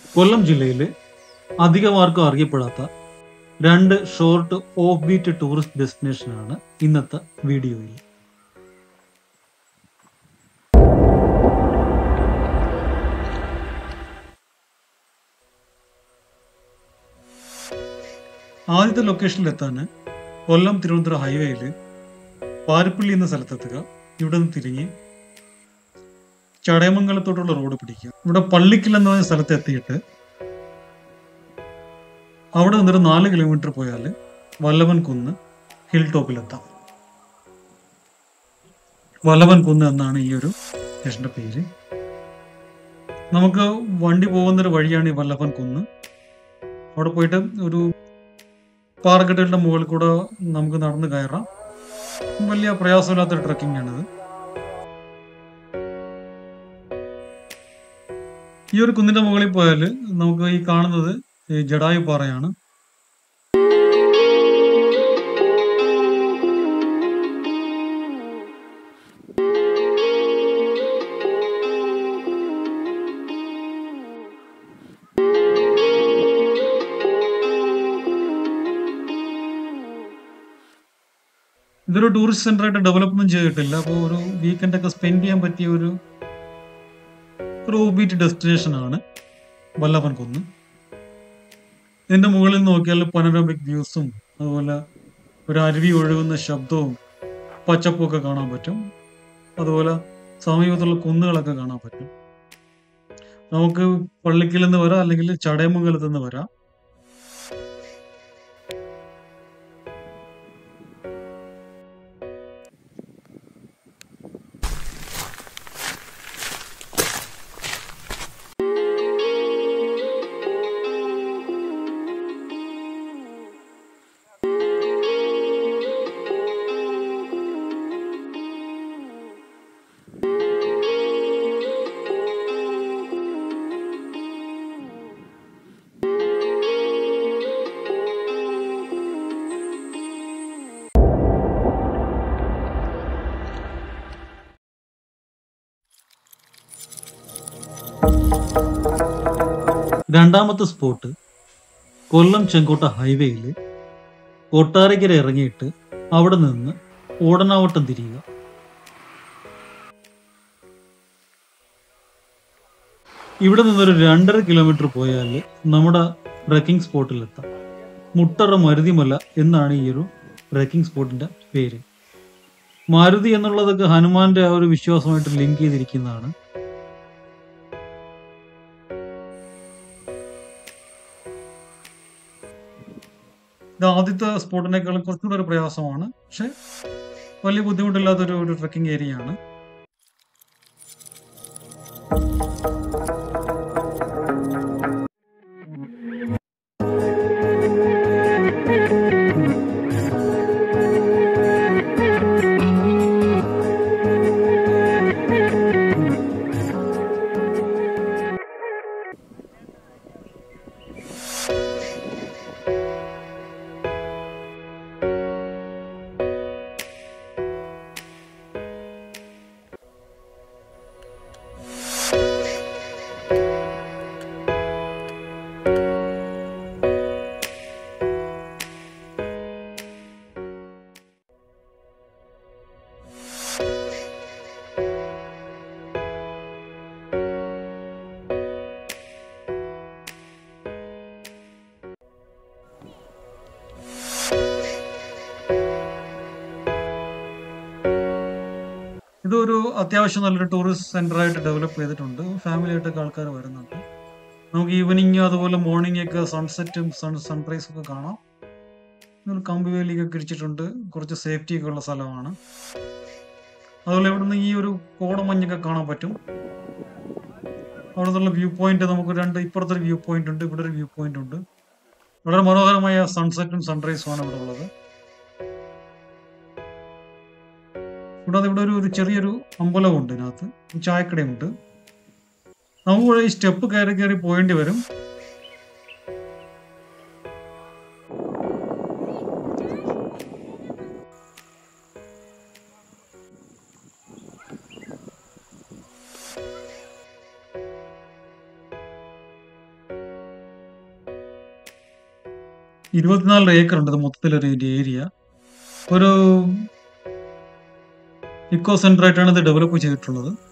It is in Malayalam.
കൊല്ലം ജില്ലയിലെ അധികമാർക്കും അറിയപ്പെടാത്ത രണ്ട് ഷോർട്ട് ഓഫ് ബീറ്റ് ടൂറിസ്റ്റ് ഡെസ്റ്റിനേഷനാണ് ഇന്നത്തെ വീഡിയോയിൽ ആദ്യത്തെ ലൊക്കേഷനിലെത്താൻ കൊല്ലം തിരുവനന്തപുരം ഹൈവേയിൽ പാരിപ്പള്ളി എന്ന സ്ഥലത്തെത്തുക ഇവിടെ നിന്ന് തിരിഞ്ഞ് ചടയമംഗലത്തോട്ടുള്ള റോഡ് പിടിക്കുക ഇവിടെ പള്ളിക്കൽ എന്ന് പറഞ്ഞ സ്ഥലത്ത് എത്തിയിട്ട് അവിടെ നിന്നൊരു നാല് കിലോമീറ്റർ പോയാൽ വല്ലവൻ കുന്ന് ഹിൽ ടോപ്പിലെത്താം വല്ലവൻ കുന്ന് എന്നാണ് ഈ ഒരു സ്റ്റേഷന്റെ പേര് നമുക്ക് വണ്ടി പോകുന്നൊരു വഴിയാണ് ഈ വല്ലഭൻ കുന്ന് അവിടെ പോയിട്ട് ഒരു പാറക്കെട്ടുകളുടെ മുകളിൽ കൂടെ നമുക്ക് നടന്ന് കയറാം വലിയ പ്രയാസമില്ലാത്തൊരു ട്രക്കിംഗ് ആണിത് ഈ ഒരു കുന്നിന്റെ മുകളിൽ പോയാൽ നമുക്ക് ഈ കാണുന്നത് ഈ ജഡായു പാറയാണ് ഇതൊരു ടൂറിസ്റ്റ് സെന്റർ ആയിട്ട് ഡെവലപ്മെന്റ് ചെയ്തിട്ടില്ല അപ്പോൾ ഒരു വീക്കെൻഡ് ഒക്കെ സ്പെൻഡ് ചെയ്യാൻ പറ്റിയ ഒരു ഒരു ബീറ്റ് ഡെസ്റ്റിനേഷൻ ആണ് വല്ലഭൻ കുന്ന് ഇതിന്റെ മുകളിൽ നിന്ന് നോക്കിയാൽ പനോരമിക് വ്യൂസും അതുപോലെ ഒരു അരുവി ഒഴുകുന്ന ശബ്ദവും പച്ചപ്പും ഒക്കെ കാണാൻ പറ്റും അതുപോലെ സമീപത്തുള്ള കുന്നുകളൊക്കെ കാണാൻ പറ്റും നമുക്ക് പള്ളിക്കൽ നിന്ന് വരാം അല്ലെങ്കിൽ ചടയമംഗലത്ത് നിന്ന് വരാം രണ്ടാമത്തെ സ്പോട്ട് കൊല്ലം ചെങ്കോട്ട ഹൈവേയിൽ കൊട്ടാരക്കര ഇറങ്ങിയിട്ട് അവിടെ നിന്ന് ഓടനാവട്ടം തിരിയുക ഇവിടെ നിന്നൊരു രണ്ടര കിലോമീറ്റർ പോയാൽ നമ്മുടെ ട്രക്കിംഗ് സ്പോട്ടിലെത്താം മുട്ടറ മരുതിമല എന്നാണ് ഈ ഒരു ട്രക്കിംഗ് സ്പോട്ടിന്റെ പേര് മാരുതി എന്നുള്ളതൊക്കെ ഹനുമാന്റെ ആ ഒരു വിശ്വാസമായിട്ട് ലിങ്ക് ചെയ്തിരിക്കുന്നതാണ് ഇത് ആദ്യത്തെ സ്പോട്ടിനേക്കാളും കുറച്ചുകൂടെ ഒരു പ്രയാസമാണ് പക്ഷെ വലിയ ബുദ്ധിമുട്ടില്ലാത്തൊരു ഒരു ട്രക്കിംഗ് ഏരിയ ആണ് ഇതൊരു അത്യാവശ്യം നല്ലൊരു ടൂറിസ്റ്റ് സെന്റർ ആയിട്ട് ഡെവലപ്പ് ചെയ്തിട്ടുണ്ട് ഫാമിലി ആയിട്ടൊക്കെ ആൾക്കാർ വരുന്നുണ്ട് നമുക്ക് ഈവനിങ് അതുപോലെ മോർണിംഗ് ഒക്കെ സൺസെറ്റും സൺ സൺറൈസും ഒക്കെ കാണാം ഒരു കമ്പി വേലിയൊക്കെ ഇടിച്ചിട്ടുണ്ട് കുറച്ച് സേഫ്റ്റി ഒക്കെ ഉള്ള സ്ഥലമാണ് അതുപോലെ ഇവിടുന്ന് ഈ ഒരു കോടമഞ്ഞൊക്കെ കാണാൻ പറ്റും അവിടെ നിന്നുള്ള വ്യൂ പോയിന്റ് നമുക്ക് രണ്ട് ഇപ്പുറത്തൊരു വ്യൂ പോയിന്റ് ഉണ്ട് ഇവിടെ ഒരു വ്യൂ പോയിന്റ് ഉണ്ട് വളരെ മനോഹരമായ സൺസെറ്റും സൺറൈസും ആണ് ഇവിടെ ഉള്ളത് കൂടാതെ ഇവിടെ ഒരു ഒരു ചെറിയൊരു അമ്പലമുണ്ട് ഇതിനകത്ത് ചായക്കടയുണ്ട് നമുക്ക് ഈ സ്റ്റെപ്പ് കയറി കയറി പോയേണ്ടി വരും ഇരുപത്തിനാല് ഏക്കർ ഉണ്ട് ഇത് മൊത്തത്തിലൊരു ഏരിയ ഒരു ഇക്കോ സെന്റർ ആയിട്ടാണ് ഇത് ഡെവലപ്പ് ചെയ്തിട്ടുള്ളത്